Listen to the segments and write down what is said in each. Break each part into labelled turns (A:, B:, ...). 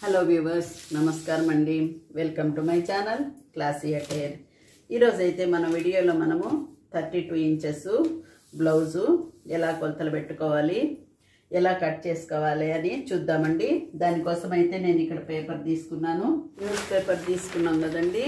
A: Hello viewers నమస్కారం అండి welcome to my channel Classy Attire ఈరోజు అయితే మన వీడియోలో మనము థర్టీ టూ ఇంచెస్ బ్లౌజు ఎలా కొలతలు పెట్టుకోవాలి ఎలా కట్ చేసుకోవాలి అని చూద్దామండి దానికోసం అయితే నేను ఇక్కడ పేపర్ తీసుకున్నాను న్యూస్ పేపర్ తీసుకున్నాం కదండి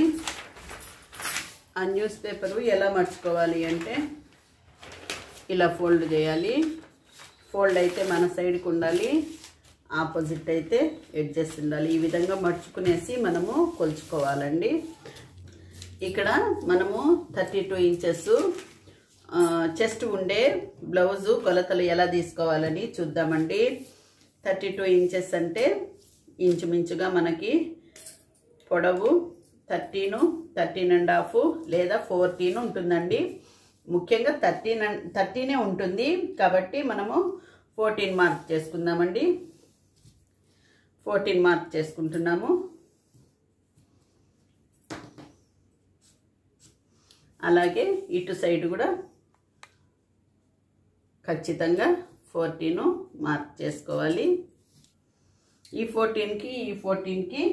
A: ఆ న్యూస్ పేపరు ఎలా మర్చుకోవాలి అంటే ఇలా ఫోల్డ్ చేయాలి ఫోల్డ్ అయితే మన సైడ్కి ఉండాలి ఆపోజిట్ అయితే ఎడ్జెస్ ఉండాలి ఈ విధంగా మర్చుకునేసి మనము కొలుచుకోవాలండి ఇక్కడ మనము థర్టీ టూ ఇంచెస్ చెస్ట్ ఉండే బ్లౌజు కొలతలు ఎలా తీసుకోవాలని చూద్దామండి థర్టీ టూ ఇంచెస్ అంటే ఇంచుమించుగా మనకి పొడవు థర్టీను థర్టీన్ అండ్ హాఫ్ లేదా ఫోర్టీన్ ఉంటుందండి ముఖ్యంగా థర్టీన్ థర్టీనే ఉంటుంది కాబట్టి మనము ఫోర్టీన్ మార్క్ చేసుకుందామండి ఫోర్టీన్ మార్క్ చేసుకుంటున్నాము అలాగే ఇటు సైడ్ కూడా ఖచ్చితంగా ఫోర్టీన్ మార్క్ చేసుకోవాలి ఈ ఫోర్టీన్కి ఈ ఫోర్టీన్కి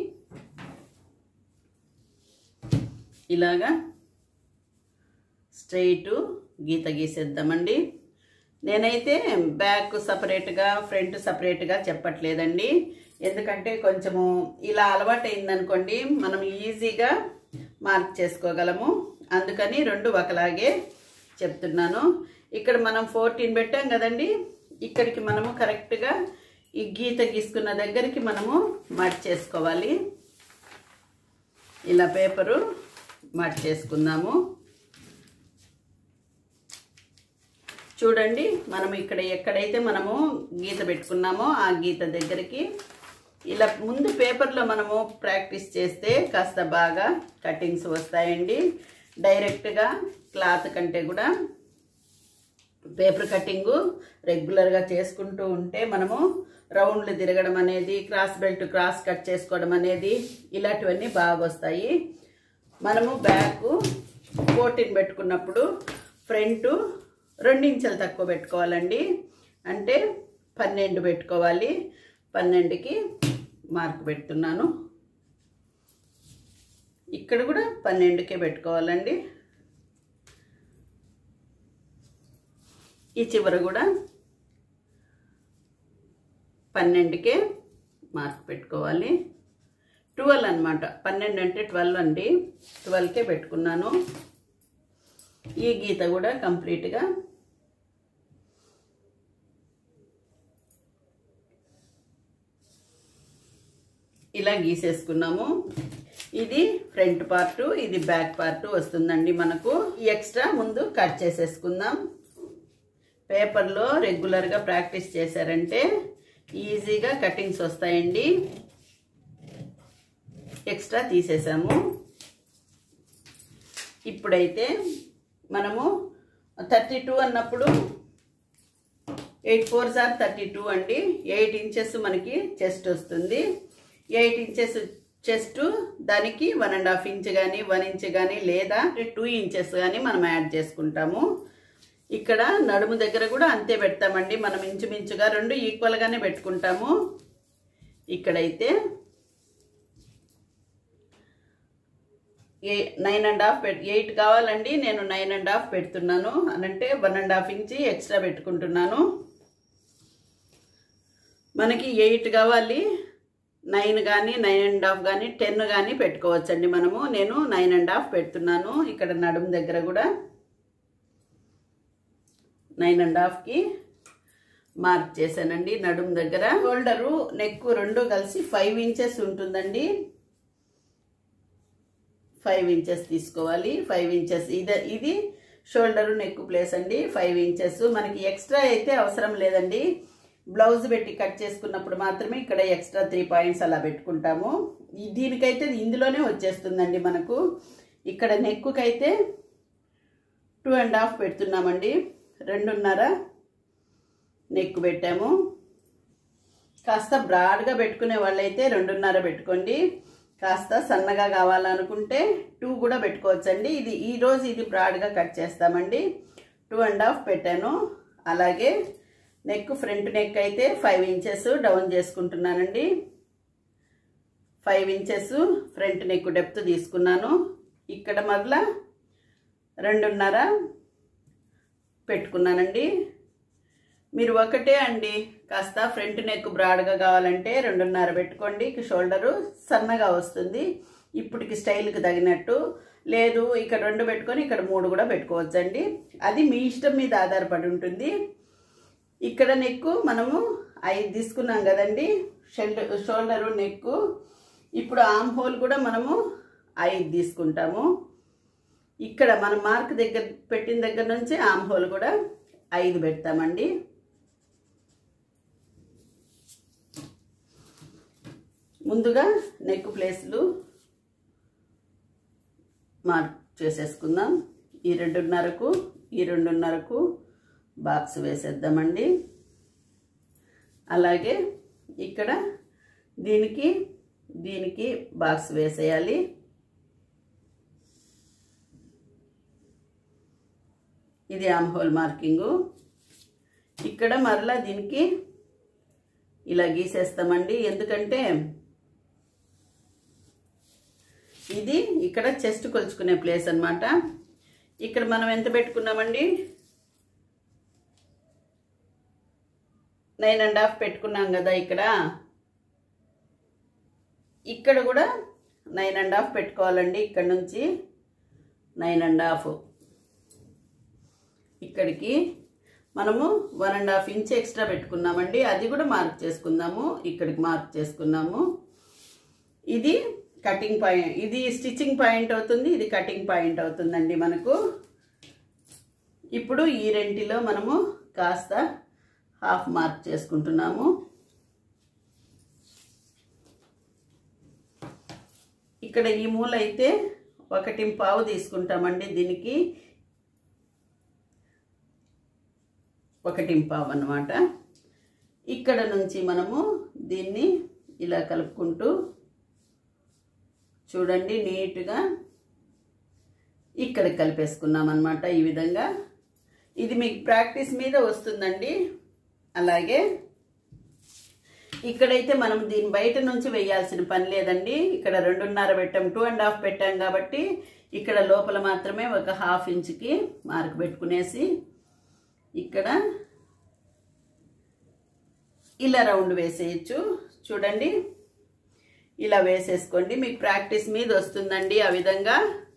A: ఇలాగా స్ట్రైట్ గీత గీసేద్దామండి నేనైతే బ్యాక్ సపరేట్గా ఫ్రంట్ సపరేట్గా చెప్పట్లేదండి ఎందుకంటే కొంచెము ఇలా అలవాటు అయిందనుకోండి మనం ఈజీగా మార్క్ చేసుకోగలము అందుకని రెండు ఒకలాగే చెప్తున్నాను ఇక్కడ మనం ఫోర్టీన్ పెట్టాం కదండి ఇక్కడికి మనము కరెక్ట్గా ఈ గీత గీసుకున్న దగ్గరికి మనము మార్క్ చేసుకోవాలి ఇలా పేపరు మార్క్ చేసుకుందాము చూడండి మనం ఇక్కడ ఎక్కడైతే మనము గీత పెట్టుకున్నామో ఆ గీత దగ్గరికి ఇలా ముందు పేపర్లో మనము ప్రాక్టీస్ చేస్తే కాస్త బాగా కటింగ్స్ వస్తాయండి డైరెక్ట్గా క్లాత్ కంటే కూడా పేపర్ కటింగు రెగ్యులర్గా చేసుకుంటూ ఉంటే మనము రౌండ్లు తిరగడం అనేది క్రాస్ బెల్ట్ క్రాస్ కట్ చేసుకోవడం అనేది ఇలాంటివన్నీ బాగా వస్తాయి మనము బ్యాక్ ఫోర్టీన్ పెట్టుకున్నప్పుడు ఫ్రంట్ రెండించెలు తక్కువ పెట్టుకోవాలండి అంటే పన్నెండు పెట్టుకోవాలి పన్నెండుకి మార్క్ పెడుతున్నాను ఇక్కడ కూడా పన్నెండుకే పెట్టుకోవాలండి ఈ చివర కూడా పన్నెండుకే మార్క్ పెట్టుకోవాలి ట్వెల్వ్ అనమాట పన్నెండు అంటే ట్వెల్వ్ అండి ట్వెల్వ్కే పెట్టుకున్నాను ఈ గీత కూడా కంప్లీట్గా ఇలా గీసేసుకున్నాము ఇది ఫ్రంట్ పార్ట్ ఇది బ్యాక్ పార్ట్ వస్తుందండి మనకు ఈ ఎక్స్ట్రా ముందు కట్ చేసేసుకుందాం పేపర్లో రెగ్యులర్గా ప్రాక్టీస్ చేశారంటే ఈజీగా కటింగ్స్ వస్తాయండి ఎక్స్ట్రా తీసేసాము ఇప్పుడైతే మనము థర్టీ టూ అన్నప్పుడు eight four sir thirty two అండి ఎయిట్ ఇంచెస్ మనకి చెస్ట్ వస్తుంది ఎయిట్ ఇంచెస్ చెస్ట్ దానికి వన్ అండ్ హాఫ్ ఇంచ్ కానీ వన్ ఇంచ్ కానీ లేదా టూ ఇంచెస్ కానీ మనం యాడ్ చేసుకుంటాము ఇక్కడ నడుము దగ్గర కూడా అంతే పెడతామండి మనం ఇంచుమించుగా రెండు ఈక్వల్గానే పెట్టుకుంటాము ఇక్కడైతే ఏ నైన్ అండ్ హాఫ్ పెట్ ఎయిట్ కావాలండి నేను నైన్ అండ్ హాఫ్ పెడుతున్నాను అనంటే one and half inch extra పెట్టుకుంటున్నాను మనకి ఎయిట్ కావాలి నైన్ కానీ నైన్ అండ్ హాఫ్ కానీ టెన్ కానీ పెట్టుకోవచ్చండి మనము నేను నైన్ అండ్ హాఫ్ పెడుతున్నాను ఇక్కడ నడుము దగ్గర కూడా నైన్ అండ్ హాఫ్కి మార్క్ చేశానండి నడుము దగ్గర షోల్డరు నెక్ రెండు కలిసి ఫైవ్ ఇంచెస్ ఉంటుందండి ఫైవ్ ఇంచెస్ తీసుకోవాలి ఫైవ్ ఇంచెస్ ఇది ఇది షోల్డరు నెక్ ప్లేస్ అండి ఫైవ్ ఇంచెస్ మనకి ఎక్స్ట్రా అయితే అవసరం లేదండి బ్లౌజ్ పెట్టి కట్ చేసుకున్నప్పుడు మాత్రమే ఇక్కడ ఎక్స్ట్రా త్రీ పాయింట్స్ అలా పెట్టుకుంటాము దీనికైతే ఇందులోనే వచ్చేస్తుందండి మనకు ఇక్కడ నెక్కుకైతే టూ అండ్ హాఫ్ పెడుతున్నామండి రెండున్నర నెక్ పెట్టాము కాస్త బ్రాడ్గా పెట్టుకునే వాళ్ళైతే రెండున్నర పెట్టుకోండి కాస్త సన్నగా కావాలనుకుంటే టూ కూడా పెట్టుకోవచ్చండి ఇది ఈరోజు ఇది బ్రాడ్గా కట్ చేస్తామండి టూ అండ్ హాఫ్ పెట్టాను అలాగే నెక్ ఫ్రంట్ నెక్ అయితే ఫైవ్ ఇంచెస్ డౌన్ చేసుకుంటున్నానండి five inches front neck depth తీసుకున్నాను ఇక్కడ మరలా రెండున్నర పెట్టుకున్నానండి మీరు ఒకటే అండి కాస్త ఫ్రంట్ నెక్ బ్రాడ్గా కావాలంటే రెండున్నర పెట్టుకోండి షోల్డరు సన్నగా వస్తుంది ఇప్పటికి స్టైల్కి తగినట్టు లేదు ఇక్కడ రెండు పెట్టుకొని ఇక్కడ మూడు కూడా పెట్టుకోవచ్చండి అది మీ ఇష్టం మీద ఆధారపడి ఉంటుంది ఇక్కడ నెక్కు మనము ఐదు తీసుకున్నాం కదండి షెల్డర్ షోల్డరు నెక్కు ఇప్పుడు ఆమ్ హోల్ కూడా మనము ఐదు తీసుకుంటాము ఇక్కడ మన మార్క్ దగ్గర పెట్టిన దగ్గర నుంచి ఆమ్ హోల్ కూడా ఐదు పెడతామండి ముందుగా నెక్ ప్లేస్లు మార్క్ చేసేసుకుందాం ఈ రెండున్నరకు ఈ రెండున్నరకు బాక్స్ వేసేద్దామండి అలాగే ఇక్కడ దీనికి దీనికి బాక్స్ వేసేయాలి ఇది ఆమ్ హోల్ మార్కింగు ఇక్కడ మరలా దీనికి ఇలా గీసేస్తామండి ఎందుకంటే ఇది ఇక్కడ చెస్ట్ కొలుచుకునే ప్లేస్ అన్నమాట ఇక్కడ మనం ఎంత పెట్టుకున్నామండి నైన్ అండ్ హాఫ్ పెట్టుకున్నాం కదా ఇక్కడ ఇక్కడ కూడా నైన్ అండ్ హాఫ్ పెట్టుకోవాలండి ఇక్కడ నుంచి నైన్ అండ్ హాఫ్ ఇక్కడికి మనము one and half inch extra పెట్టుకున్నామండి అది కూడా మార్క్ చేసుకుందాము ఇక్కడికి మార్క్ చేసుకున్నాము ఇది కటింగ్ పాయింట్ ఇది స్టిచ్చింగ్ పాయింట్ అవుతుంది ఇది కటింగ్ పాయింట్ అవుతుందండి మనకు ఇప్పుడు ఈ రెంటిలో మనము కాస్త హాఫ్ మార్క్ చేసుకుంటున్నాము ఇక్కడ ఈ మూల అయితే ఒకటి పావు తీసుకుంటామండి దీనికి ఒకటి పావు అన్నమాట ఇక్కడ నుంచి మనము దీన్ని ఇలా కలుపుకుంటూ చూడండి నీట్గా ఇక్కడ కలిపేసుకున్నాం అనమాట ఈ విధంగా ఇది మీకు ప్రాక్టీస్ మీద వస్తుందండి అలాగే ఇక్కడైతే మనం దీని బయట నుంచి వేయాల్సిన పని లేదండి ఇక్కడ రెండున్నర పెట్టాం టూ అండ్ హాఫ్ పెట్టాం కాబట్టి ఇక్కడ లోపల మాత్రమే ఒక హాఫ్ ఇంచ్కి మార్క్ పెట్టుకునేసి ఇక్కడ ఇలా రౌండ్ వేసేయచ్చు చూడండి ఇలా వేసేసుకోండి మీకు ప్రాక్టీస్ మీద వస్తుందండి ఆ విధంగా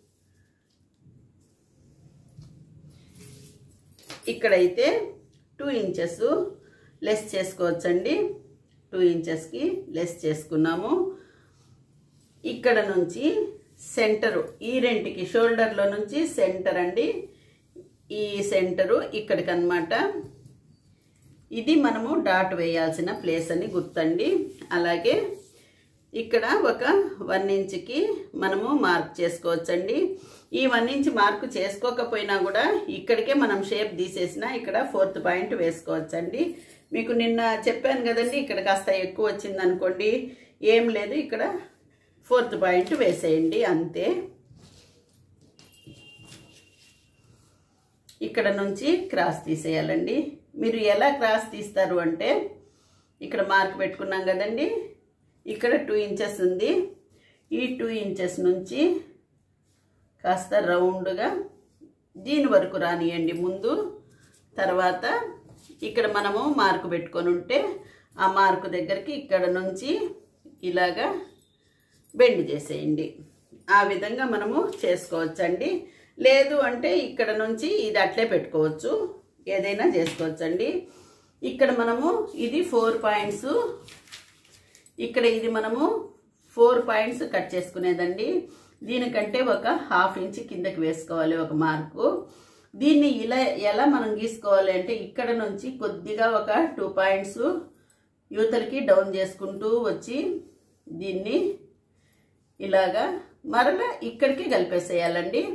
A: ఇక్కడైతే టూ ఇంచెస్ లెస్ చేసుకోవచ్చండి టూ ఇంచెస్కి లెస్ చేసుకున్నాము ఇక్కడ నుంచి సెంటరు ఈ రెంటికి షోల్డర్లో నుంచి సెంటర్ అండి ఈ సెంటరు ఇక్కడికి అనమాట ఇది మనము డాట్ వేయాల్సిన ప్లేస్ అని గుర్తండి అలాగే ఇక్కడ ఒక వన్ ఇంచ్కి మనము మార్క్ చేసుకోవచ్చండి ఈ వన్ ఇంచ్ మార్క్ చేసుకోకపోయినా కూడా ఇక్కడికే మనం షేప్ తీసేసిన ఇక్కడ ఫోర్త్ పాయింట్ వేసుకోవచ్చండి మీకు నిన్న చెప్పాను కదండి ఇక్కడ కాస్త ఎక్కువ వచ్చింది అనుకోండి ఏం లేదు ఇక్కడ ఫోర్త్ పాయింట్ వేసేయండి అంతే ఇక్కడ నుంచి క్రాస్ తీసేయాలండి మీరు ఎలా క్రాస్ తీస్తారు అంటే ఇక్కడ మార్క్ పెట్టుకున్నాం కదండి ఇక్కడ టూ ఇంచెస్ ఉంది ఈ టూ ఇంచెస్ నుంచి కాస్త రౌండ్గా దీని వరకు రానియండి ముందు తర్వాత ఇక్కడ మనము మార్కు పెట్టుకొని ఉంటే ఆ మార్కు దగ్గరికి ఇక్కడ నుంచి ఇలాగా బెండ్ చేసేయండి ఆ విధంగా మనము చేసుకోవచ్చండి లేదు అంటే ఇక్కడ నుంచి ఇది అట్లే పెట్టుకోవచ్చు ఏదైనా చేసుకోవచ్చండి ఇక్కడ మనము ఇది ఫోర్ పాయింట్స్ ఇక్కడ ఇది మనము ఫోర్ పాయింట్స్ కట్ చేసుకునేదండి దీనికంటే ఒక హాఫ్ ఇంచ్ కిందకి వేసుకోవాలి ఒక మార్కు దీన్ని ఇలా ఎలా మనం గీసుకోవాలి అంటే ఇక్కడ నుంచి కొద్దిగా ఒక టూ పాయింట్స్ యూతలకి డౌన్ చేసుకుంటూ వచ్చి దీన్ని ఇలాగా మరలా ఇక్కడికి కలిపేసేయాలండి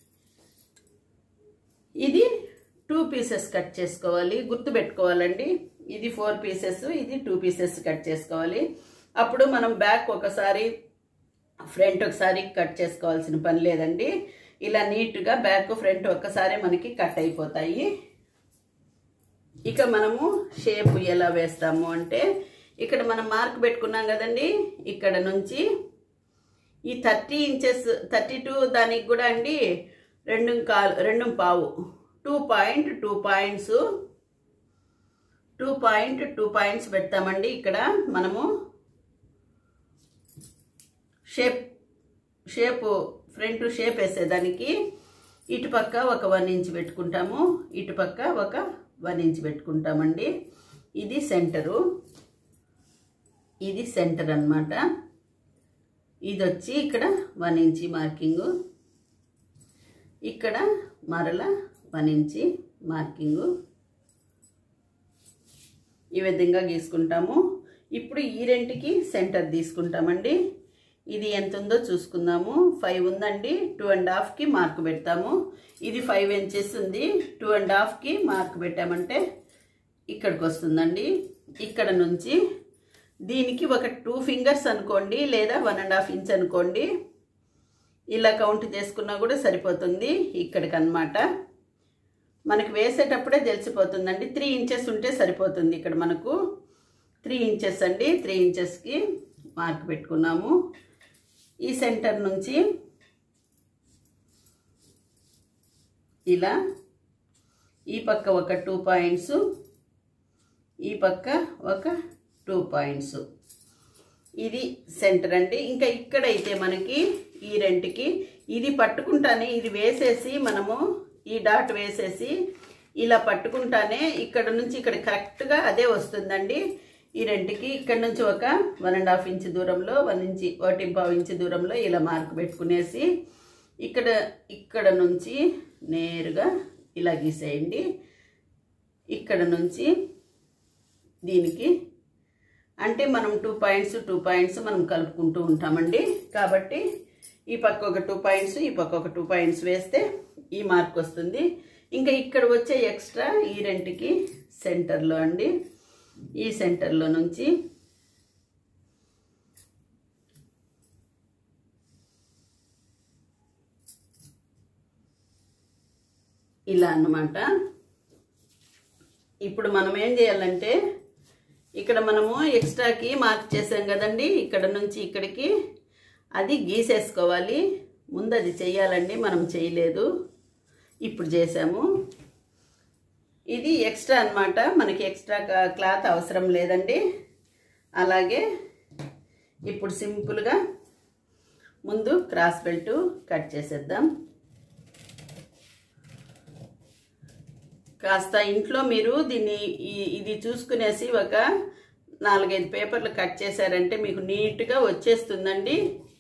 A: ఇది టూ పీసెస్ కట్ చేసుకోవాలి గుర్తు పెట్టుకోవాలండి ఇది ఫోర్ పీసెస్ ఇది టూ పీసెస్ కట్ చేసుకోవాలి అప్పుడు మనం బ్యాక్ ఒకసారి ఫ్రంట్ ఒకసారి కట్ చేసుకోవాల్సిన పని లేదండి ఇలా నీట్గా బ్యాక్ ఫ్రంట్ ఒక్కసారి మనకి కట్ అయిపోతాయి ఇక మనము షేప్ ఎలా వేస్తాము అంటే ఇక్కడ మనం మార్క్ పెట్టుకున్నాం కదండి ఇక్కడ నుంచి ఈ థర్టీ ఇంచెస్ థర్టీ టూ దానికి కూడా అండి రెండు కాలు రెండు పావు two point two points two point two points పెడతామండి ఇక్కడ మనము షేప్ షేప్ ఫ్రంట్ షేప్ వేసేదానికి ఇటుపక్క ఒక వన్ ఇంచ్ పెట్టుకుంటాము ఇటుపక్క ఒక వన్ ఇంచ్ పెట్టుకుంటామండి ఇది సెంటరు ఇది సెంటర్ అన్నమాట ఇది వచ్చి ఇక్కడ వన్ ఇంచి మార్కింగు ఇక్కడ మరల వన్ ఇంచి మార్కింగు ఈ విధంగా గీసుకుంటాము ఇప్పుడు ఈ రెంటికి సెంటర్ తీసుకుంటామండి ఇది ఎంత ఉందో చూసుకుందాము ఫైవ్ ఉందండి టూ అండ్ హాఫ్కి మార్క్ పెడతాము ఇది ఫైవ్ ఇంచెస్ ఉంది టూ అండ్ హాఫ్కి మార్క్ పెట్టామంటే ఇక్కడికి వస్తుందండి ఇక్కడ నుంచి దీనికి ఒక టూ ఫింగర్స్ అనుకోండి లేదా వన్ అండ్ హాఫ్ ఇంచ్ అనుకోండి ఇలా కౌంట్ చేసుకున్నా కూడా సరిపోతుంది ఇక్కడికి అనమాట మనకి వేసేటప్పుడే తెలిసిపోతుందండి త్రీ ఇంచెస్ ఉంటే సరిపోతుంది ఇక్కడ మనకు త్రీ ఇంచెస్ అండి త్రీ ఇంచెస్కి మార్క్ పెట్టుకున్నాము ఈ సెంటర్ నుంచి ఇలా ఈ పక్క ఒక టూ పాయింట్స్ ఈ పక్క ఒక టూ పాయింట్స్ ఇది సెంటర్ అండి ఇంకా ఇక్కడైతే మనకి ఈ రెంట్కి ఇది పట్టుకుంటానే ఇది వేసేసి మనము ఈ డాట్ వేసేసి ఇలా పట్టుకుంటానే ఇక్కడ నుంచి ఇక్కడ కరెక్ట్గా అదే వస్తుందండి ఈ రెంట్కి ఇక్కడ నుంచి ఒక వన్ అండ్ హాఫ్ ఇంచ్ దూరంలో వన్ ఇంచి ఒకటి పావు ఇంచ్ దూరంలో ఇలా మార్క్ పెట్టుకునేసి ఇక్కడ ఇక్కడ నుంచి నేరుగా ఇలా గీసేయండి ఇక్కడ నుంచి దీనికి అంటే మనం టూ పాయింట్స్ టూ పాయింట్స్ మనం కలుపుకుంటూ ఉంటామండి కాబట్టి ఈ పక్క ఒక టూ పాయింట్స్ ఈ పక్క ఒక టూ పాయింట్స్ వేస్తే ఈ మార్క్ వస్తుంది ఇంకా ఇక్కడ వచ్చే ఎక్స్ట్రా ఈ రెంట్కి సెంటర్లో అండి ఈ సెంటర్లో నుంచి ఇలా అన్నమాట ఇప్పుడు మనం ఏం చేయాలంటే ఇక్కడ మనము ఎక్స్ట్రాకి మార్క్ చేసాం కదండి ఇక్కడ నుంచి ఇక్కడికి అది గీసేసుకోవాలి ముందు అది చేయాలండి మనం చేయలేదు ఇప్పుడు చేసాము ఇది ఎక్స్ట్రా అన్నమాట మనకి ఎక్స్ట్రా క్లాత్ అవసరం లేదండి అలాగే ఇప్పుడు సింపుల్గా ముందు క్రాస్ బెల్ట్ కట్ చేసేద్దాం కాస్త ఇంట్లో మీరు దీన్ని ఈ- ఇది చూసుకునేసి ఒక నాలుగైదు పేపర్లు కట్ చేశారంటే మీకు నీట్గా వచ్చేస్తుందండి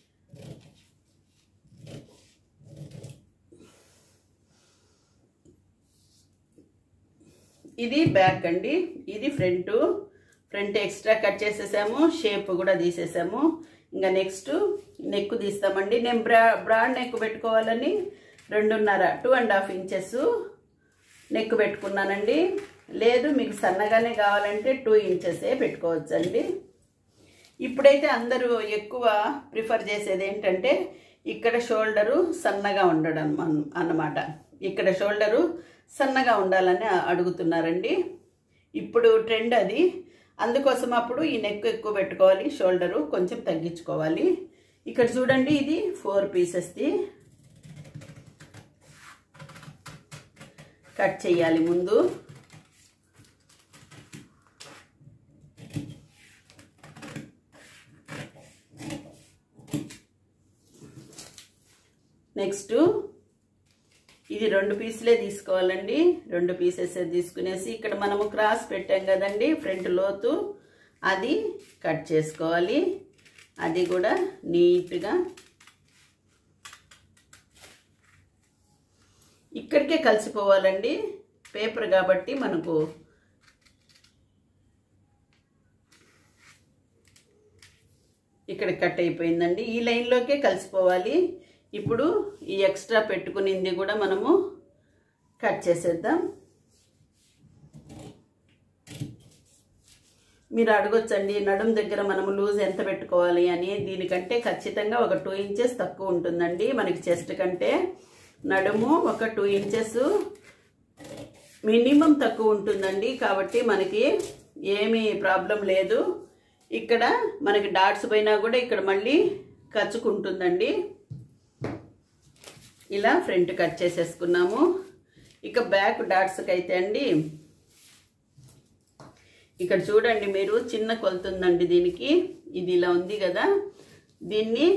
A: ఇది బ్యాక్ అండి ఇది ఫ్రంట్ ఫ్రంట్ ఎక్స్ట్రా కట్ చేసేసాము షేప్ కూడా తీసేసాము ఇంకా నెక్స్ట్ నెక్ తీస్తామండి నేను బ్రా బ్రాడ్ నెక్ పెట్టుకోవాలని రెండున్నర two and half inches neck పెట్టుకున్నానండి లేదు మీకు సన్నగానే కావాలంటే టూ ఇంచెసే పెట్టుకోవచ్చండి ఇప్పుడైతే అందరూ ఎక్కువ ప్రిఫర్ చేసేది ఏంటంటే ఇక్కడ షోల్డరు సన్నగా ఉండడం అన్- అన్నమాట ఇక్కడ షోల్డరు సన్నగా ఉండాలని అడుగుతున్నారండి ఇప్పుడు ట్రెండ్ అది అందుకోసం అప్పుడు ఈ నెక్ ఎక్కువ పెట్టుకోవాలి షోల్డరు కొంచెం తగ్గించుకోవాలి ఇక్కడ చూడండి ఇది ఫోర్ పీసెస్ది కట్ చేయాలి ముందు నెక్స్ట్ ఇది రెండు పీసులే తీసుకోవాలండి రెండు పీసెస్ తీసుకునేసి ఇక్కడ మనము క్రాస్ పెట్టాం కదండి ఫ్రంట్ లోతు అది కట్ చేసుకోవాలి అది కూడా నీట్గా ఇక్కడికే కలిసిపోవాలండి పేపర్ కాబట్టి మనకు ఇక్కడ కట్ అయిపోయిందండి ఈ లైన్లోకే కలిసిపోవాలి ఇప్పుడు ఈ ఎక్స్ట్రా పెట్టుకునింది కూడా మనము కట్ చేసేద్దాం మీరు అడగొచ్చండి నడుం దగ్గర మనము లూజ్ ఎంత పెట్టుకోవాలి అని దీనికంటే ఖచ్చితంగా ఒక టూ ఇంచెస్ తక్కువ ఉంటుందండి మనకి చెస్ట్ కంటే నడుము ఒక టూ ఇంచెస్ మినిమం తక్కువ ఉంటుందండి కాబట్టి మనకి ఏమీ ప్రాబ్లం లేదు ఇక్కడ మనకి డాట్స్ పోయినా కూడా ఇక్కడ మళ్ళీ ఖర్చుకుంటుందండి ఇలా ఫ్రంట్ కట్ చేసేసుకున్నాము ఇక బ్యాక్ డాట్స్కి అయితే అండి ఇక్కడ చూడండి మీరు చిన్న కొలుతుందండి దీనికి ఇది ఇలా ఉంది కదా దీన్ని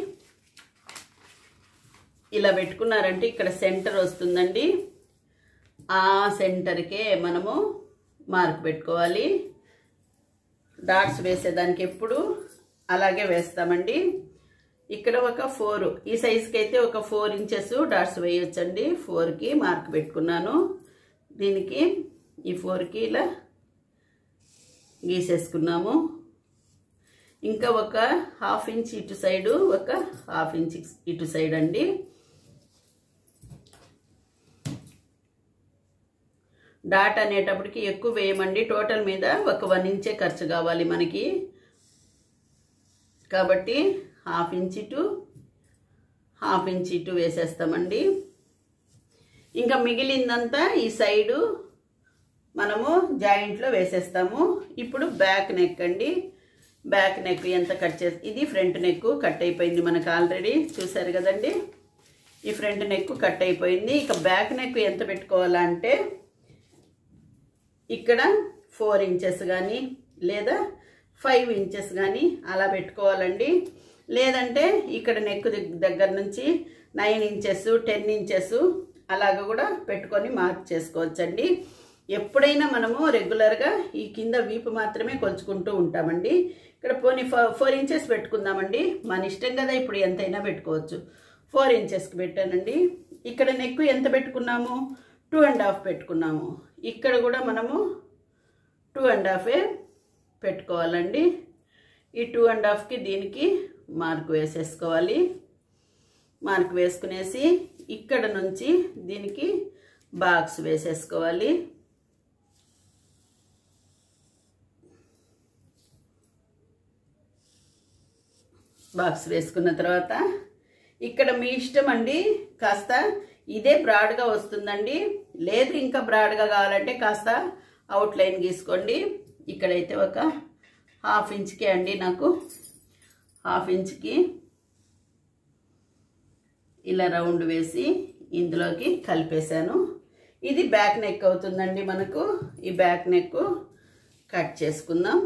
A: ఇలా పెట్టుకున్నారంటే ఇక్కడ సెంటర్ వస్తుందండి ఆ సెంటర్కే మనము మార్క్ పెట్టుకోవాలి డాట్స్ వేసేదానికి ఎప్పుడు అలాగే వేస్తామండి ఇక్కడ ఒక ఫోర్ ఈ సైజుకి అయితే ఒక ఫోర్ ఇంచెస్ డాట్స్ వేయొచ్చండి ఫోర్కి మార్క్ పెట్టుకున్నాను దీనికి ఈ ఫోర్కి ఇలా గీసేసుకున్నాము ఇంకా ఒక హాఫ్ ఇంచ్ ఇటు సైడు ఒక హాఫ్ ఇంచ్ ఇటు సైడ్ అండి డాట్ అనేటప్పటికి ఎక్కువ వేయమండి టోటల్ మీద ఒక వన్ ఇంచే ఖర్చు కావాలి మనకి కాబట్టి హాఫ్ ఇంచ్ ఇటు హాఫ్ ఇంచ్ ఇటు వేసేస్తామండి ఇంకా మిగిలిందంతా ఈ సైడు మనము జాయింట్లో వేసేస్తాము ఇప్పుడు బ్యాక్ నెక్ అండి బ్యాక్ నెక్ ఎంత కట్ చేసి ఇది ఫ్రంట్ నెక్ కట్ అయిపోయింది మనకు ఆల్రెడీ చూసారు కదండి ఈ ఫ్రంట్ నెక్ కట్ అయిపోయింది ఇక బ్యాక్ నెక్ ఎంత పెట్టుకోవాలా అంటే ఇక్కడ ఫోర్ ఇంచెస్ కానీ లేదా ఫైవ్ ఇంచెస్ కానీ అలా పెట్టుకోవాలండి లేదంటే ఇక్కడ నెక్ దగ్గర నుంచి నైన్ ఇంచెస్ టెన్ ఇంచెస్ అలాగ కూడా పెట్టుకొని మార్క్ చేసుకోవచ్చండి ఎప్పుడైనా మనము రెగ్యులర్గా ఈ కింద వీపు మాత్రమే కొలుచుకుంటూ ఉంటామండి ఇక్కడ పోనీ ఫోర్ ఇంచెస్ పెట్టుకుందామండి మన ఇష్టం కదా ఇప్పుడు ఎంతైనా పెట్టుకోవచ్చు ఫోర్ ఇంచెస్కి పెట్టానండి ఇక్కడ నెక్ ఎంత పెట్టుకున్నాము టూ అండ్ హాఫ్ పెట్టుకున్నాము ఇక్కడ కూడా మనము టూ అండ్ హాఫే పెట్టుకోవాలండి ఈ టూ అండ్ హాఫ్కి దీనికి మార్క్ వేసేసుకోవాలి మార్క్ వేసుకునేసి ఇక్కడ నుంచి దీనికి బాక్స్ వేసేసుకోవాలి బాక్స్ వేసుకున్న తర్వాత ఇక్కడ మీ ఇష్టం అండి కాస్త ఇదే బ్రాడ్గా వస్తుందండి లేదు ఇంకా బ్రాడ్గా కావాలంటే కాస్త అవుట్లైన్ గీసుకోండి ఇక్కడైతే ఒక హాఫ్ ఇంచ్కి అండి నాకు హాఫ్ ఇంచ్కి ఇలా రౌండ్ వేసి ఇందులోకి కలిపేశాను ఇది బ్యాక్ నెక్ అవుతుందండి మనకు ఈ బ్యాక్ నెక్ కట్ చేసుకుందాం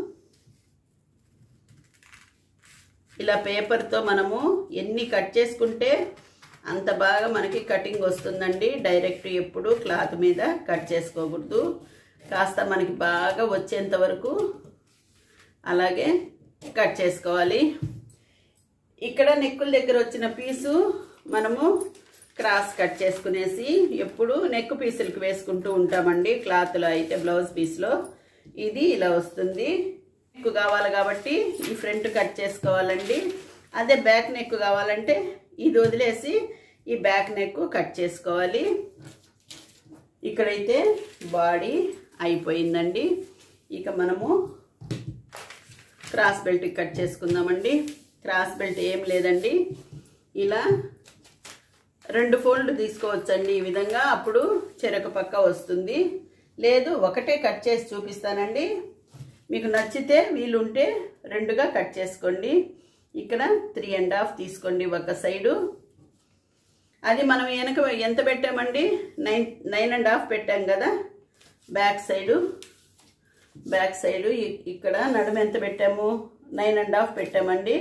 A: ఇలా పేపర్తో మనము ఎన్ని కట్ చేసుకుంటే అంత బాగా మనకి కటింగ్ వస్తుందండి డైరెక్ట్ ఎప్పుడు క్లాత్ మీద కట్ చేసుకోకూడదు కాస్త మనకి బాగా వచ్చేంత వరకు అలాగే కట్ చేసుకోవాలి ఇక్కడ నెక్కుల దగ్గర వచ్చిన పీసు మనము క్రాస్ కట్ చేసుకునేసి ఎప్పుడు నెక్ పీసులకి వేసుకుంటూ ఉంటామండి క్లాత్లో అయితే బ్లౌజ్ పీస్లో ఇది ఇలా వస్తుంది నెక్ కావాలి కాబట్టి ఈ ఫ్రంట్ కట్ చేసుకోవాలండి అదే బ్యాక్ నెక్ కావాలంటే ఇది వదిలేసి ఈ బ్యాక్ నెక్ కట్ చేసుకోవాలి ఇక్కడైతే బాడీ అయిపోయిందండి ఇక మనము క్రాస్ బెల్ట్ కట్ చేసుకుందామండి క్రాస్ బెల్ట్ ఏం లేదండి ఇలా రెండు ఫోల్డ్ తీసుకోవచ్చండి ఈ విధంగా అప్పుడు చెరక పక్క వస్తుంది లేదు ఒకటే కట్ చేసి చూపిస్తానండి మీకు నచ్చితే వీలుంటే రెండుగా కట్ చేసుకోండి ఇక్కడ త్రీ అండ్ హాఫ్ తీసుకోండి ఒక సైడు అది మనం వెనక ఎంత పెట్టామండి నైన్ నైన్ అండ్ హాఫ్ పెట్టాం కదా బ్యాక్ సైడు బ్యాక్ సైడు ఇక్కడ నడుము ఎంత పెట్టాము నైన్ అండ్ హాఫ్ పెట్టామండి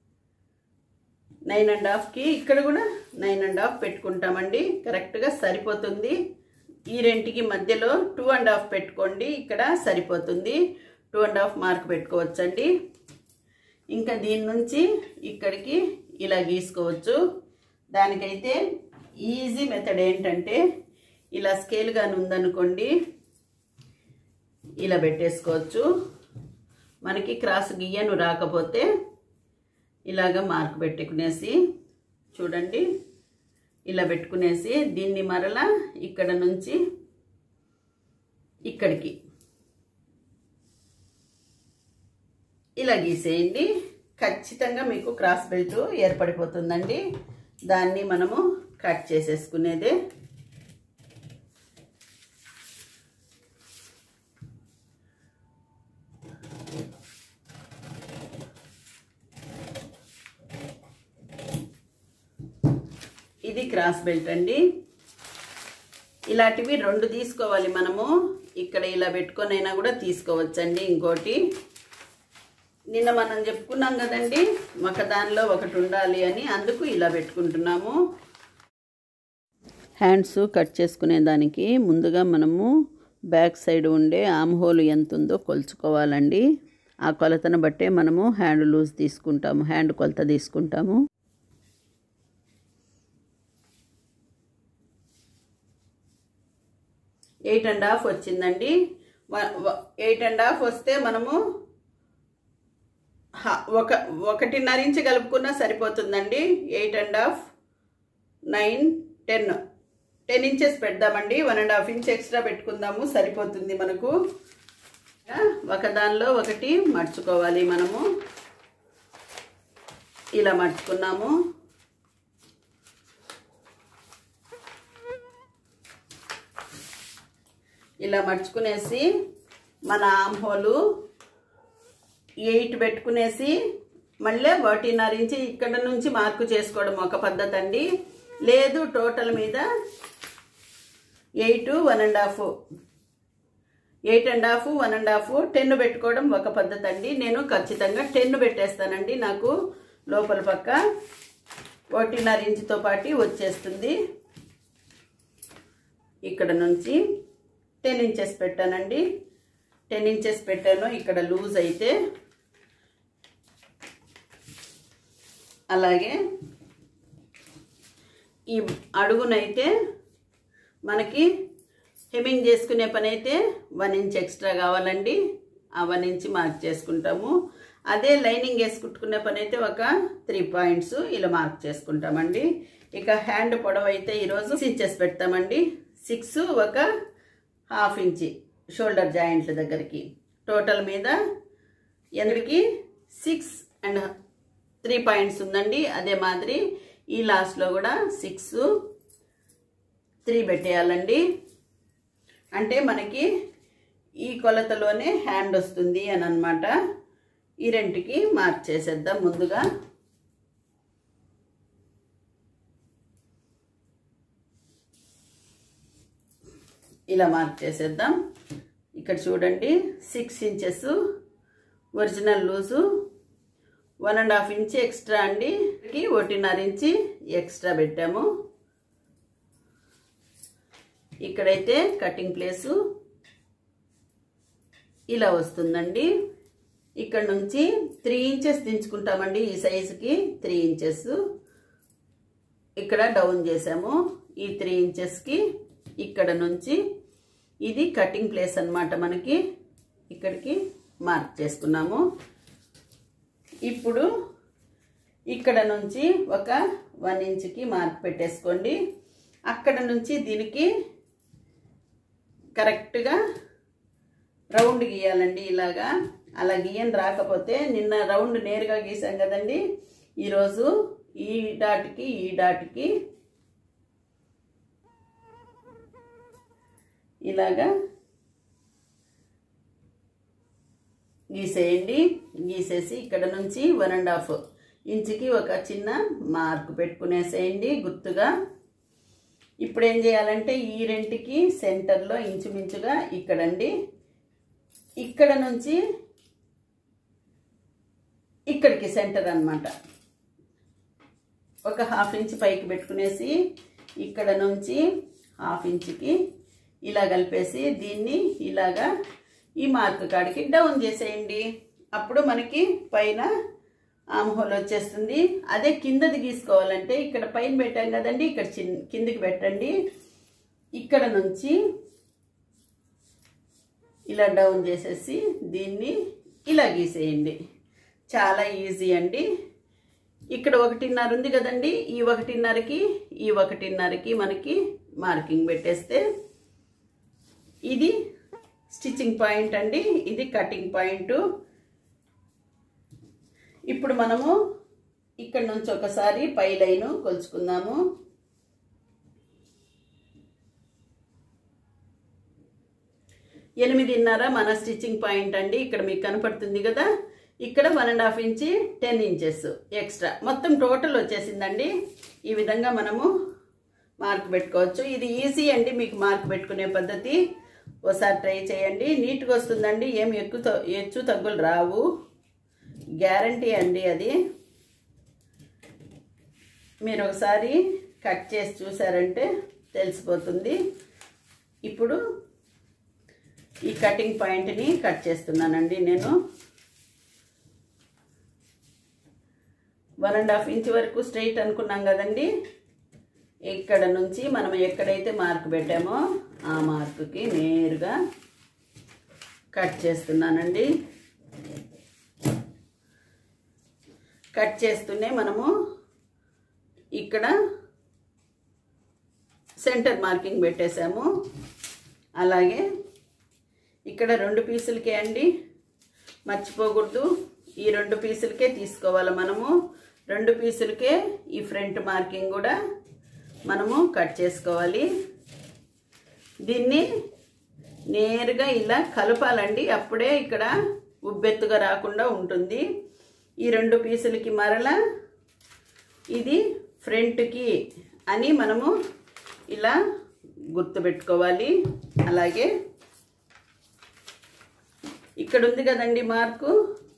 A: నైన్ అండ్ హాఫ్కి ఇక్కడ కూడా నైన్ అండ్ హాఫ్ పెట్టుకుంటామండి కరెక్ట్గా సరిపోతుంది ఈ రెంటికి మధ్యలో టూ అండ్ హాఫ్ పెట్టుకోండి ఇక్కడ సరిపోతుంది టూ అండ్ హాఫ్ మార్క్ పెట్టుకోవచ్చండి ఇంకా దీని నుంచి ఇక్కడికి ఇలా గీసుకోవచ్చు దానికైతే ఈజీ మెథడ్ ఏంటంటే ఇలా స్కేల్ కానీ ఉందనుకోండి ఇలా పెట్టేసుకోవచ్చు మనకి క్రాస్ గీయను రాకపోతే ఇలాగ మార్క్ పెట్టుకునేసి చూడండి ఇలా పెట్టుకునేసి దీన్ని మరలా ఇక్కడ నుంచి ఇక్కడికి ఇలా గీసేయండి ఖచ్చితంగా మీకు క్రాస్ బెల్ట్ ఏర్పడిపోతుందండి దాన్ని మనము కట్ చేసేసుకునేదే ఇది క్రాస్ బెల్ట్ అండి ఇలాంటివి రెండు తీసుకోవాలి మనము ఇక్కడ ఇలా పెట్టుకొని అయినా కూడా తీసుకోవచ్చండి ఇంకోటి నిన్న మనం చెప్పుకున్నాం కదండి ఒక దానిలో ఒకటి ఉండాలి అని అందుకు ఇలా పెట్టుకుంటున్నాము హ్యాండ్స్ కట్ చేసుకునే దానికి ముందుగా మనము బ్యాక్ సైడ్ ఉండే ఆమ్ హోల్ ఎంత ఉందో కొలుచుకోవాలండి ఆ కొలతను బట్టే మనము హ్యాండ్ లూజ్ తీసుకుంటాము హ్యాండ్ కొలత తీసుకుంటాము ఎయిట్ అండ్ హాఫ్ వచ్చిందండి ఎయిట్ అండ్ హాఫ్ వస్తే మనము ఒక ఒకటిన్నర ఇంచు కలుపుకున్నా సరిపోతుందండి eight and half nine ten ten inches పెడదామండి one and half inch extra పెట్టుకుందాము సరిపోతుంది మనకు ఒక దానిలో ఒకటి మర్చుకోవాలి మనము ఇలా మర్చుకున్నాము ఇలా మర్చుకునేసి మన ఆంహోలు ఎయిట్ పెట్టుకునేసి మళ్ళీ ఒకటిన్నర ఇంచి ఇక్కడ నుంచి మార్కు చేసుకోవడం ఒక పద్ధతి అండి లేదు టోటల్ మీద eight one and half eight and half one and half ten పెట్టుకోవడం ఒక పద్ధతి అండి నేను ఖచ్చితంగా టెన్ పెట్టేస్తానండి నాకు లోపల పక్క ఒకటిన్నర ఇంచుతో పాటు వచ్చేస్తుంది ఇక్కడ నుంచి టెన్ ఇంచెస్ పెట్టానండి టెన్ ఇంచెస్ పెట్టాను ఇక్కడ లూజ్ అయితే అలాగే ఈ అడుగునైతే మనకి హెమింగ్ చేసుకునే పని అయితే వన్ ఇంచ్ ఎక్స్ట్రా కావాలండి ఆ వన్ ఇంచ్ మార్క్ చేసుకుంటాము అదే లైనింగ్ వేసుకుంటుకునే పని అయితే ఒక త్రీ పాయింట్స్ ఇలా మార్క్ చేసుకుంటామండి ఇక హ్యాండ్ పొడవు అయితే ఈరోజు ఇంచెస్ పెడతామండి సిక్స్ ఒక హాఫ్ ఇంచి షోల్డర్ జాయింట్ల దగ్గరికి టోటల్ మీద ఎందుకి సిక్స్ అండ్ త్రీ పాయింట్స్ ఉందండి అదే మాదిరి ఈ లాస్ట్లో కూడా సిక్స్ త్రీ పెట్టేయాలండి అంటే మనకి ఈ కొలతలోనే హ్యాండ్ వస్తుంది అని అనమాట ఈ రెంటికి మార్క్ చేసేద్దాం ముందుగా ఇలా మార్క్ చేసేద్దాం ఇక్కడ చూడండి six inches original loose one and half inch extra అండి ఒకటిన్నర ఇంచి ఎక్స్ట్రా పెట్టాము ఇక్కడైతే కటింగ్ ప్లేసు ఇలా వస్తుందండి ఇక్కడ నుంచి త్రీ ఇంచెస్ దించుకుంటామండి ఈ సైజుకి త్రీ ఇంచెస్ ఇక్కడ డౌన్ చేసాము ఈ త్రీ ఇంచెస్కి ఇక్కడ నుంచి ఇది కటింగ్ ప్లేస్ అనమాట మనకి ఇక్కడికి మార్క్ చేసుకున్నాము ఇప్పుడు ఇక్కడ నుంచి ఒక వన్ ఇంచ్కి మార్క్ పెట్టేసుకోండి అక్కడ నుంచి దీనికి కరెక్ట్గా రౌండ్ గీయాలండి ఇలాగా అలా గీయని రాకపోతే నిన్న రౌండ్ నేరుగా గీసాం కదండి ఈరోజు ఈ డాట్కి ఈ డాట్కి ఇలాగా గీసేయండి గీసేసి ఇక్కడ నుంచి వన్ అండ్ హాఫ్ ఇంచుకి ఒక చిన్న మార్క్ పెట్టుకునేసేయండి గుర్తుగా ఇప్పుడు ఏం చేయాలంటే ఈ రెంటికి సెంటర్లో ఇంచుమించుగా ఇక్కడండి ఇక్కడ నుంచి ఇక్కడికి సెంటర్ అనమాట ఒక హాఫ్ ఇంచ్ పైకి పెట్టుకునేసి ఇక్కడ నుంచి హాఫ్ ఇంచ్కి ఇలా కలిపేసి దీన్ని ఇలాగా ఈ మార్క్ కాడికి డౌన్ చేసేయండి అప్పుడు మనకి పైన ఆమ్ హోల్ వచ్చేస్తుంది అదే కిందది గీసుకోవాలంటే ఇక్కడ పైన పెట్టాం కదండి ఇక్కడ చిన్ కిందికి పెట్టండి ఇక్కడ నుంచి ఇలా డౌన్ చేసేసి దీన్ని ఇలా గీసేయండి చాలా ఈజీ అండి ఇక్కడ ఒకటిన్నర ఉంది కదండి ఈ ఒకటిన్నరకి ఈ ఒకటిన్నరకి మనకి మార్కింగ్ పెట్టేస్తే ఇది స్టిచ్చింగ్ పాయింట్ అండి ఇది కటింగ్ పాయింట్ ఇప్పుడు మనము ఇక్కడ నుంచి ఒకసారి పై లైను కొలుచుకుందాము ఎనిమిదిన్నర మన స్టిచ్చింగ్ పాయింట్ అండి ఇక్కడ మీకు కనపడుతుంది కదా ఇక్కడ one and half inch ten inches extra మొత్తం టోటల్ వచ్చేసిందండి ఈ విధంగా మనము మార్క్ పెట్టుకోవచ్చు ఇది ఈజీ అండి మీకు మార్క్ పెట్టుకునే పద్ధతి ఒకసారి ట్రై చేయండి నీట్గా వస్తుందండి ఏం ఎక్కువ త- హెచ్చు తగ్గులు రావు గ్యారంటీ అండి అది మీరు ఒకసారి కట్ చేసి చూసారంటే తెలిసిపోతుంది ఇప్పుడు ఈ కటింగ్ పాయింట్ని కట్ చేస్తున్నానండి నేను వన్ అండ్ హాఫ్ ఇంచ్ వరకు స్ట్రైట్ అనుకున్నాం కదండి ఇక్కడ నుంచి మనం ఎక్కడైతే మార్క్ పెట్టామో ఆ మార్కుకి నేరుగా కట్ చేస్తున్నానండి కట్ చేస్తూనే మనము ఇక్కడ సెంటర్ మార్కింగ్ పెట్టేశాము అలాగే ఇక్కడ రెండు పీసులకే అండి మర్చిపోకూడదు ఈ రెండు పీసులకే తీసుకోవాలి మనము రెండు పీసులకే ఈ ఫ్రంట్ మార్కింగ్ కూడా మనము కట్ చేసుకోవాలి దీన్ని నేరుగా ఇలా కలపాలండి అప్పుడే ఇక్కడ ఉబ్బెత్తుగా రాకుండా ఉంటుంది ఈ రెండు పీసులకి మరలా ఇది ఫ్రంట్కి అని మనము ఇలా గుర్తుపెట్టుకోవాలి అలాగే ఇక్కడ ఉంది కదండి మార్కు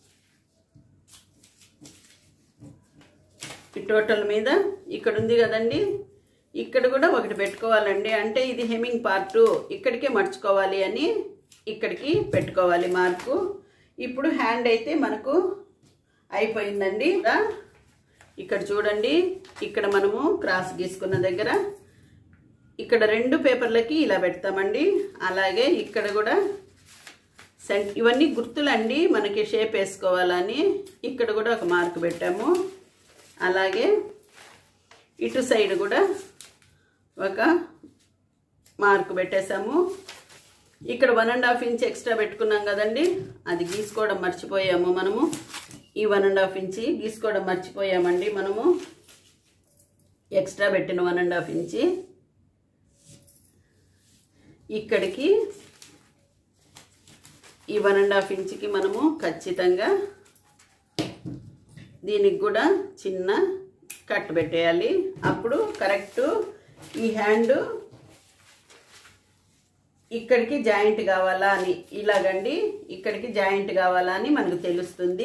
A: ఈ టోటల్ మీద ఇక్కడ ఉంది కదండి ఇక్కడ కూడా ఒకటి పెట్టుకోవాలండి అంటే ఇది హెమ్మింగ్ పార్టు ఇక్కడికే మర్చుకోవాలి అని ఇక్కడికి పెట్టుకోవాలి మార్కు ఇప్పుడు హ్యాండ్ అయితే మనకు అయిపోయిందండి ఇలా ఇక్కడ చూడండి ఇక్కడ మనము క్రాస్ గీసుకున్న దగ్గర ఇక్కడ రెండు పేపర్లకి ఇలా పెడతామండి అలాగే ఇక్కడ కూడా సెంట్ ఇవన్నీ గుర్తులండి మనకి షేప్ వేసుకోవాలని ఇక్కడ కూడా ఒక మార్క్ పెట్టాము అలాగే ఇటు సైడ్ కూడా ఒక మార్క్ పెట్టేశాము ఇక్కడ one and half inch extra పెట్టుకున్నాం కదండి అది గీసుకోవడం మర్చిపోయాము మనము ఈ వన్ అండ్ హాఫ్ ఇంచి గీసుకోవడం మర్చిపోయామండి మనము ఎక్స్ట్రా పెట్టిన వన్ అండ్ హాఫ్ ఇంచి ఇక్కడికి ఈ వన్ అండ్ హాఫ్ ఇంచ్కి మనము ఖచ్చితంగా దీనికి కూడా చిన్న కట్ పెట్టేయాలి అప్పుడు కరెక్ట్ ఈ హ్యాండ్ ఇక్కడికి జాయింట్ కావాలా అని ఇలాగండి ఇక్కడికి జాయింట్ కావాలా అని మనకు తెలుస్తుంది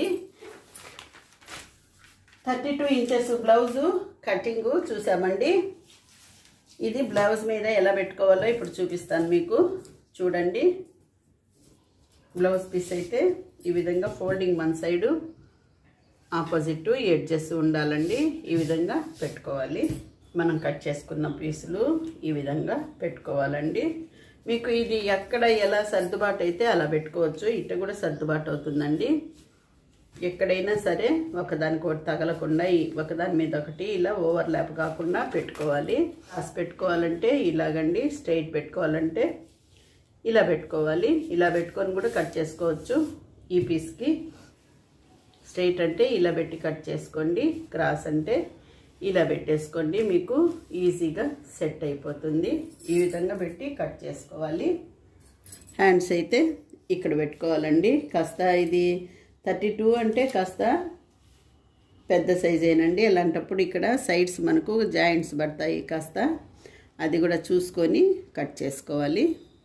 A: thirty two inches blouse cutting చూసామండి ఇది బ్లౌజ్ మీద ఎలా పెట్టుకోవాలో ఇప్పుడు చూపిస్తాను మీకు చూడండి బ్లౌజ్ పీస్ అయితే ఈ విధంగా folding one side opposite edges ఉండాలండి ఈ విధంగా పెట్టుకోవాలి మనం కట్ చేసుకున్న పీసులు ఈ విధంగా పెట్టుకోవాలండి మీకు ఇది ఎక్కడ ఎలా సర్దుబాటు అయితే అలా పెట్టుకోవచ్చు ఇట్ట కూడా సర్దుబాటు అవుతుందండి ఎక్కడైనా సరే ఒకదానికి ఒకటి తగలకుండా ఈ ఒకదాని మీద ఒకటి ఇలా ఓవర్లాప్ కాకుండా పెట్టుకోవాలి కాసి పెట్టుకోవాలంటే ఇలాగండి స్ట్రైట్ పెట్టుకోవాలంటే ఇలా పెట్టుకోవాలి ఇలా పెట్టుకొని కూడా కట్ చేసుకోవచ్చు ఈ పీస్కి స్ట్రైట్ అంటే ఇలా పెట్టి కట్ చేసుకోండి క్రాస్ అంటే ఇలా పెట్టేసుకోండి మీకు ఈజీగా సెట్ అయిపోతుంది ఈ విధంగా పెట్టి కట్ చేసుకోవాలి హ్యాండ్స్ అయితే ఇక్కడ పెట్టుకోవాలండి కాస్త ఇది థర్టీ టూ అంటే కాస్త పెద్ద సైజ్ ఏనండి అలాంటప్పుడు ఇక్కడ సైడ్స్ మనకు జాయింట్స్ పడతాయి కాస్త అది కూడా చూసుకొని కట్ చేసుకోవాలి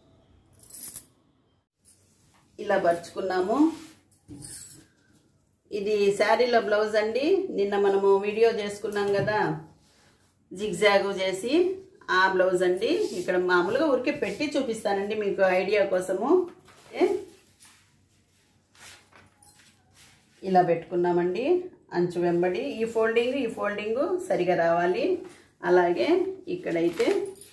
A: ఇలా పరుచుకున్నాము ఇది శారీలో బ్లౌజ్ అండి నిన్న మనము వీడియో చేసుకున్నాం కదా జిగ్జాగు చేసి ఆ బ్లౌజ్ అండి ఇక్కడ మామూలుగా ఊరికే పెట్టి చూపిస్తానండి మీకు ఐడియా కోసము ఏ? ఇలా పెట్టుకున్నామండి అంచు వెంబడి ఈ ఫోల్డింగ్ ఈ ఫోల్డింగ్ సరిగా రావాలి అలాగే ఇక్కడైతే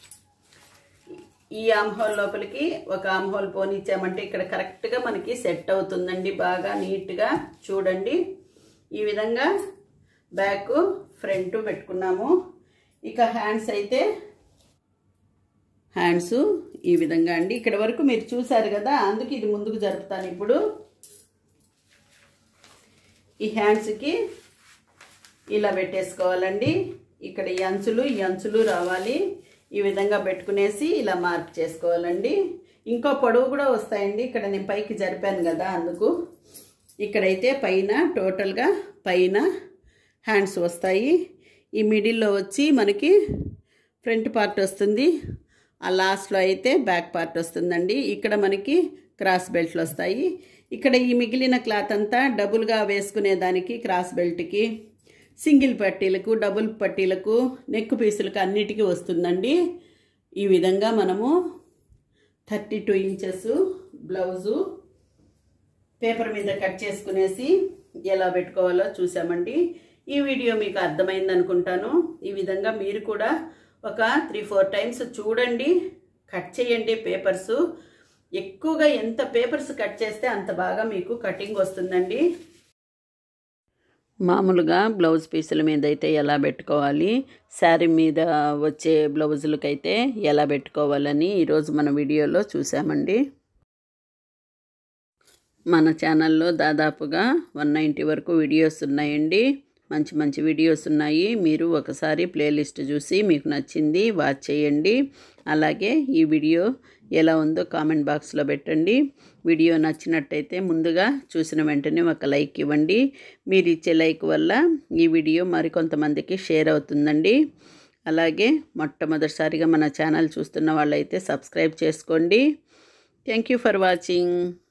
A: ఈ ఆమ్ హోల్ లోపలికి ఒక ఆమ్ హోల్ పోనిచ్చామంటే ఇక్కడ కరెక్ట్గా మనకి సెట్ అవుతుందండి బాగా నీట్గా చూడండి ఈ విధంగా బ్యాక్ ఫ్రంట్ పెట్టుకున్నాము ఇక హ్యాండ్స్ అయితే హ్యాండ్స్ ఈ విధంగా అండి ఇక్కడ వరకు మీరు చూసారు కదా అందుకు ఇది ముందుకు జరుపుతాను ఇప్పుడు ఈ హ్యాండ్స్కి ఇలా పెట్టేసుకోవాలండి ఇక్కడ ఈ అంచులు ఈ అంచులు రావాలి ఈ విధంగా పెట్టుకునేసి ఇలా మార్క్ చేసుకోవాలండి ఇంకో పొడవు కూడా వస్తాయండి ఇక్కడ నేను పైకి జరిపాను కదా అందుకు ఇక్కడైతే పైన టోటల్గా పైన హ్యాండ్స్ వస్తాయి ఈ మిడిల్లో వచ్చి మనకి ఫ్రంట్ పార్ట్ వస్తుంది ఆ లాస్ట్లో అయితే బ్యాక్ పార్ట్ వస్తుందండి ఇక్కడ మనకి క్రాస్ బెల్ట్లు వస్తాయి ఇక్కడ ఈ మిగిలిన క్లాత్ అంతా డబుల్గా వేసుకునే దానికి క్రాస్ బెల్ట్కి సింగిల్ పట్టీలకు డబుల్ పట్టీలకు నెక్ పీసులకు అన్నిటికీ వస్తుందండి ఈ విధంగా మనము thirty two inches blouse paper మీద కట్ చేసుకునేసి ఎలా పెట్టుకోవాలో చూసామండి ఈ వీడియో మీకు అర్థమైంది అనుకుంటాను ఈ విధంగా మీరు కూడా ఒక త్రీ ఫోర్ టైమ్స్ చూడండి కట్ చేయండి పేపర్స్ ఎక్కువగా ఎంత పేపర్స్ కట్ చేస్తే అంత బాగా మీకు కటింగ్ వస్తుందండి మామూలుగా బ్లౌజ్ పీసుల మీద అయితే ఎలా పెట్టుకోవాలి శారీ మీద వచ్చే బ్లౌజులకైతే ఎలా పెట్టుకోవాలని ఈరోజు మన వీడియోలో చూసామండి మన ఛానల్లో దాదాపుగా వన్ నైంటీ వరకు వీడియోస్ ఉన్నాయండి మంచి మంచి వీడియోస్ ఉన్నాయి మీరు ఒకసారి ప్లేలిస్ట్ చూసి మీకు నచ్చింది వాచ్ చేయండి అలాగే ఈ వీడియో ఎలా ఉందో కామెంట్ బాక్స్లో పెట్టండి వీడియో నచ్చినట్టయితే ముందుగా చూసిన వెంటనే ఒక లైక్ ఇవ్వండి మీరు ఇచ్చే లైక్ వల్ల ఈ వీడియో మరికొంతమందికి షేర్ అవుతుందండి అలాగే మొట్టమొదటిసారిగా మన ఛానల్ చూస్తున్న వాళ్ళైతే సబ్స్క్రైబ్ చేసుకోండి థ్యాంక్ యూ ఫర్ వాచింగ్